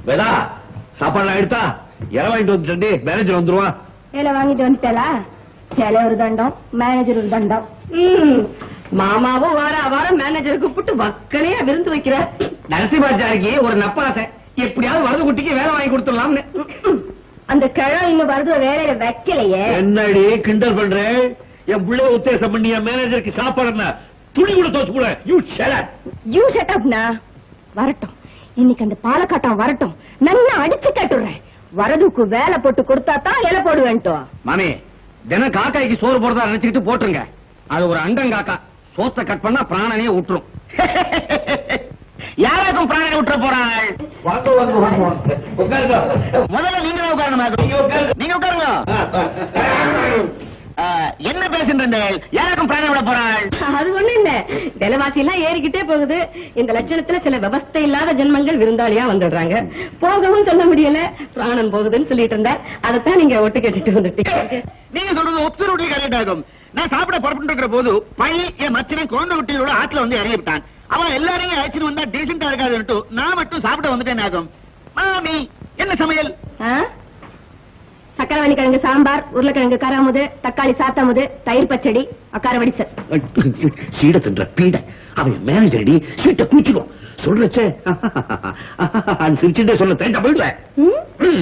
வேதா சாப்பாடுலாம் எடுத்தா இலை வாங்கிட்டு வந்துட்டு மேனேஜர் வந்துருவான் இலை வாங்கிட்டு வந்துட்டலா இலை ஒரு தண்டம் மேனேஜர் ஒரு தண்டம் ம், மாமாவும் வார வாரம் மேனேஜர் கூப்பிட்டு மக்களையா விருந்து வைக்கிறார் நரசிம்மாச்சாரிக்கு ஒரு நப்பாசை எப்படியாவது வரது குட்டிக்கு வேலை வாங்கி கொடுத்துடலாம்னு ம், அந்த கிழம் இன்னும் வருது வேலையில வைக்கலையே என்னடி கிண்டல் பண்ற என் பிள்ளைய உத்தேசம் பண்ணி என் மேனேஜருக்கு சாப்பாடு என்ன துணி கூட தோச்சு கூட யூ ஷெலட் யூ ஷட் அப்னா வரட்டும் இன்னைக்கு அந்த பாலக்காட்டம் வரட்டும் நல்லா அடிச்சு கேட்டுறேன் வரதுக்கு வேலை போட்டு கொடுத்தா தான் இலை போடுவேன்ட்டோம் மாமி தினம் காக்காய்க்கு சோறு போடுறதா நினைச்சுக்கிட்டு போட்டுருங்க அது ஒரு அண்டங்காக்கா சோத்தை கட் பண்ணா பிராணனையே விட்டுரும் யாராக்கும் பிராணனை விட்டுற போறாள் வாங்க வாங்க வாங்க உட்காருங்க முதல்ல நீங்க தான் உட்காரணும் நீங்க உட்காருங்க ஆ, என்ன பேசுன்றீர்கள் யாராக்கும் பிராணனை விட போறாள் அது ஒண்ணு இல்ல விலைவாசி எல்லாம் ஏறிக்கிட்டே போகுது இந்த லட்சணத்துல சில விவஸ்தை இல்லாத ஜென்மங்கள் விருந்தாளியா வந்துடுறாங்க போகவும் சொல்ல முடியல பிராணம் போகுதுன்னு சொல்லிட்டு இருந்தார் அதைத்தான் நீங்க ஒட்டு கேட்டுட்டு வந்துட்டீங்க நீங்க சொல்றது ஒப்சர்வட்டி கரெக்ட் ஆகும் நான் சாப்பிட புறப்பட்டு இருக்கிற போது பழி என் மச்சனை குழந்தை குட்டியோட ஆத்துல வந்து இறங்கி விட்டான் அவன் எல்லாரையும் அழைச்சிட்டு வந்தா டீசெண்டா இருக்காதுன்ட்டு நான் மட்டும் சாப்பிட வந்துட்டேன் ஆகும் மாமி என்ன சமையல் ஆ? சக்கரவள்ளி கிழங்கு சாம்பார் உருளைக்கிழங்கு கராமுது தக்காளி சாத்தமுது தயிர் பச்சடி அக்கார வடிசல் சீட தின்ற பீட அவன் மேனேஜர் சீட்டை கூச்சிடும் சொல்றச்சே அது சிரிச்சுட்டே சொல்ல தேஞ்சா போயிடுவேன் ம்? ம்.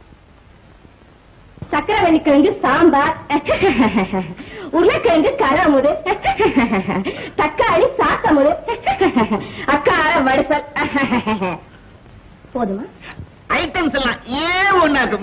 சக்கரவள்ளி கிழங்கு சாம்பார் உருளைக்கிழங்கு கராமுது தக்காளி சாத்தமுது அக்கார வடிசல் போதுமா ஐட்டம்ஸ் எல்லாம் ஏன் ஒண்ணாக்கும்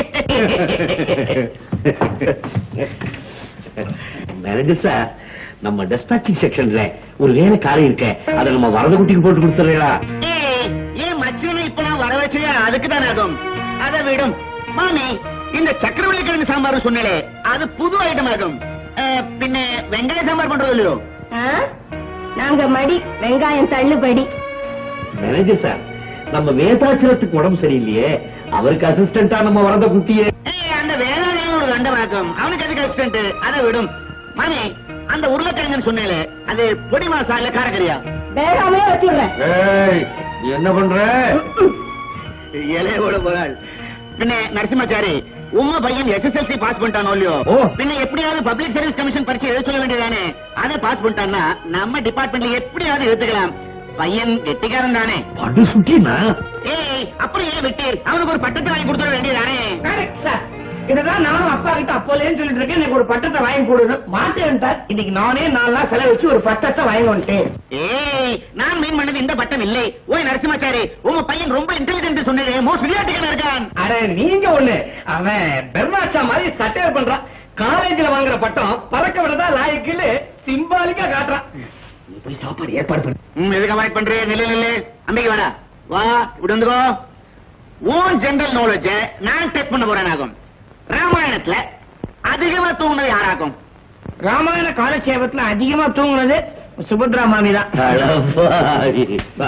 மேனேஜர் சார் நம்ம டெஸ்பாச்சிங் செக்ஷன்ல ஒரு வேலை காலை இருக்க அதை நம்ம வரத குட்டிக்கு போட்டு கொடுத்துறீங்களா ஏய், ஏன் மச்சனை இப்ப நான் வர வச்சதே அதுக்குதான் ஆகும் அதை விடும் மாமி இந்த சக்கரவள்ளி கிழங்கு சாம்பார் சொன்னே அது புது ஐட்டம் ஆகும் அஹ், பின்ன வெங்காய சாம்பார் பண்றது இல்லையோ ஆ? நாங்க மடி வெங்காயம் தள்ளுபடி மேனேஜர் சார் நம்ம வேதாச்சலத்துக்கு உடம்பு சரியில்லையே அவருக்கு அசிஸ்டண்டா நம்ம வரத குட்டியே ஏய், அந்த வேளாண்மையும் ஒரு தண்டமாக்கும் அவனுக்கு அது கஷ்டன்ட்டு அதை விடும் மாமி அந்த உருளைக்கிழங்குன்னு சொன்னேலே அது பொடி மாசா இல்ல காரக்கறியா வேகாமே வச்சுடுறேன் ஏய் நீ என்ன பண்ற இலையோட போறாள் பின்ன நரசிம்மாச்சாரி உங்க பையன் எஸ்எஸ்எல்சி பாஸ் பண்ணிட்டானோ இல்லையோ ஓ. பின்ன எப்படியாவது பப்ளிக் சர்வீஸ் கமிஷன் பரீட்சை எழுத சொல்ல வேண்டியதானே அதை பாஸ் பண்ணிட்டான்னா நம்ம டிபார்ட்மெண்ட்ல எப்படியாவது எடுத்துக்கலாம் பையன் கெட்டிக்காரன் தானே படு சுட்டினா ஏய் அப்புறம் ஏன் விட்டீர் அவனுக்கு ஒரு பட்டத்தை வாங்கி கொடுத்துட வேண்டியதானே இதுதான் நானும் அப்பா கிட்ட அப்போலேன்னு சொல்லிட்டு இருக்கேன் எனக்கு ஒரு பட்டத்தை வாங்கி கொடுன்னு மாட்டேன் சார் இன்னைக்கு நானே நாலு நாள் செலவு வச்சு ஒரு பட்டத்தை வாங்கி வந்துட்டேன் ஏய் நான் மீன் பண்ணது இந்த பட்டம் இல்லை ஓய் நரசிம்மாச்சாரி உங்க பையன் ரொம்ப இன்டெலிஜென்ட் சொன்னதே மோஸ்ட் விளையாட்டுக்கான இருக்கான் அட நீங்க ஒண்ணு அவன் பெர்மாச்சா மாதிரி சட்டையர் பண்றான் காலேஜ்ல வாங்குற பட்டம் பறக்க விடதா லாயக்குன்னு சிம்பாலிக்கா காட்டுறான் நீ போய் சாப்பாடு ஏற்பாடு பண்ணு ம், எதுக்கு அவாய்ட் பண்றே நில்லு நில்லு அம்பிக்கு வேணா வா இப்படி வந்துக்கோ ஓன் ஜெனரல் நாலேஜ் நான் டெஸ்ட் பண்ண போறேன் ஆகும் ராமாயணத்துல அதிகமா தூங்குனது யாராகும் ராமாயண காலட்சேபத்துல அதிகமா தூங்குனது சுபத்ரா மாமி தான் அடப்பாவி.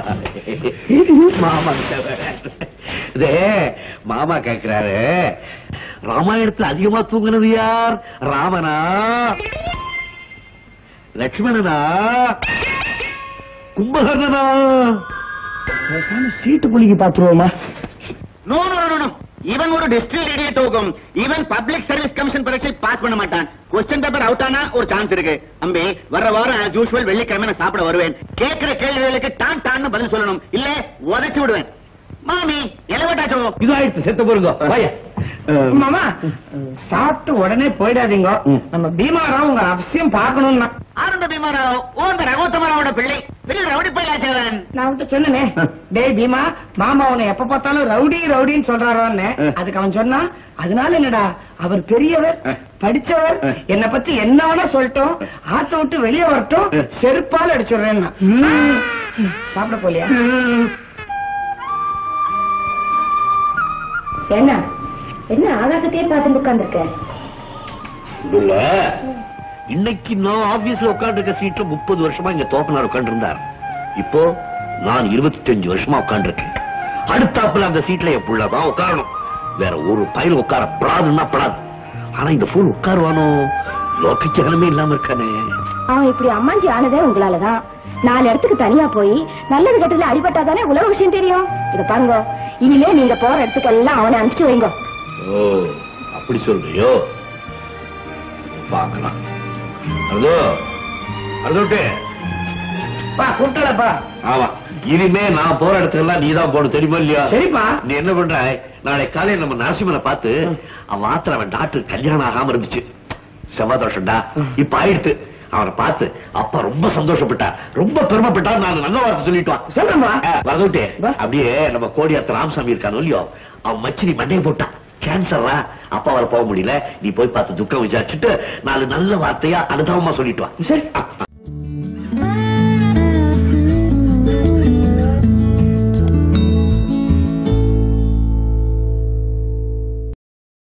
மாமா கிட்ட வேற. இதே மாமா கேக்குறாரு ராமாயணத்துல அதிகமா தூங்குனது யார் ராமனா லட்சுமணனா கும்பகர்ணனா பேசாம சீட்டு புள்ளிக்கு பாத்துருவோமா நோ நோ நோ நோ இவன் ஒரு டிஸ்ட்ரிக்ட் இடியட் ஆகும் இவன் பப்ளிக் சர்வீஸ் கமிஷன் பரீட்சை பாஸ் பண்ண மாட்டான் கொஸ்டின் பேப்பர் அவுட் ஆனா ஒரு சான்ஸ் இருக்கு அம்பி வர வாரம் as usual வெள்ளிக்கிழமை நான் சாப்பிட வருவேன் கேட்கிற கேள்விகளுக்கு டான் டான்னு பதில் சொல்லணும் இல்ல உதைச்சு விடுவேன் மாமி எலவட்டாச்சோ இது ஆயிடுச்சு செத்த போருங்க வாயா மாமா சாப்பிட்டு உடனே போயிடாதீங்க ம். நம்ம பீமாராவ் உங்க அவசியம் பார்க்கணும்னா ஆனந்த பீமாராவ் ஓந்த ரகோத்தமராவோட பிள்ளை பெரிய ரவுடி பையாச்சவன் நான் உன்கிட்ட சொன்னனே டேய் பீமா மாமா உன்னை எப்ப பார்த்தாலும் ரவுடி ரவுடின்னு சொல்றாரோன்னு அஹ். அதுக்கு அவன் சொன்னா அதனால என்னடா அவர் பெரியவர் அஹ். படிச்சவர் அஹ். என்ன பத்தி என்ன வேணா சொல்லட்டும் ஆத்த விட்டு வெளியே வரட்டும் அஹ். செருப்பால் அடிச்சுடுறேன் சாப்பிட போலியா என்ன என்ன ஆகாசத்தையே பார்த்துட்டு உட்கார்ந்துருக்க இல்ல இன்னைக்கு நான் ஆபீஸ்ல உட்கார்ந்து சீட்ல முப்பது வருஷமா இங்க தோப்பனார் உட்கார்ந்து இருந்தார் இப்போ நான் இருபத்தஞ்சு வருஷமா உட்கார்ந்துருக்கேன் அடுத்தாப்புல அந்த சீட்ல என் புள்ளதான் உட்காரணும் வேற ஒரு பயில் உட்கார படாதுன்னா படாது ஆனா இந்த ஃபோன் உட்காருவானோ லோக்கிச்சகனமே இல்லாம இருக்கானே அவன் இப்படி அம்மாஞ்சி ஆனதே உங்களாலதான் நாலு இடத்துக்கு தனியா போய் நல்லது கெட்டதுல அடிபட்டாதானே உலக விஷயம் தெரியும் இத பாருங்க இனிமே நீங்க போற இடத்துக்கு எல்லாம் அவனை அனுப்பிச்சு வைங்க ஓ அப்படி சொல்றியோ பார்க்கலாம் அதோ அதோட்டு பா கூப்பிட்டலப்பா ஆமா இனிமே நான் போற இடத்துக்கெல்லாம் நீதான் போகணும் தெரியுமா இல்லையா சரிப்பா நீ என்ன பண்ற நாளை காலையில நம்ம நரசிம்மனை பார்த்து அவன் ஆத்திர அவன் டாக்டர் கல்யாணம் ஆகாம இருந்துச்சு செவ்வாதோஷம்டா இப்ப ஆயிடுத்து அவனை பார்த்து அப்பா ரொம்ப சந்தோஷப்பட்டா ரொம்ப பெருமைப்பட்டா நான் நல்ல வார்த்தை சொல்லிட்டான் சொல்றேன்பா வரதுட்டே வா. அப்படியே நம்ம கோடியாத்த ராமசாமி இருக்கானோ இல்லையோ அவன் மச்சினி மண்டையை போட்டான் கேன்சரா அப்பா வர போக முடியல நீ போய் பார்த்து துக்கம் விசாரிச்சுட்டு நாலு நல்ல வார்த்தையா அனுதாபமா சொல்லிட்டு வா சரி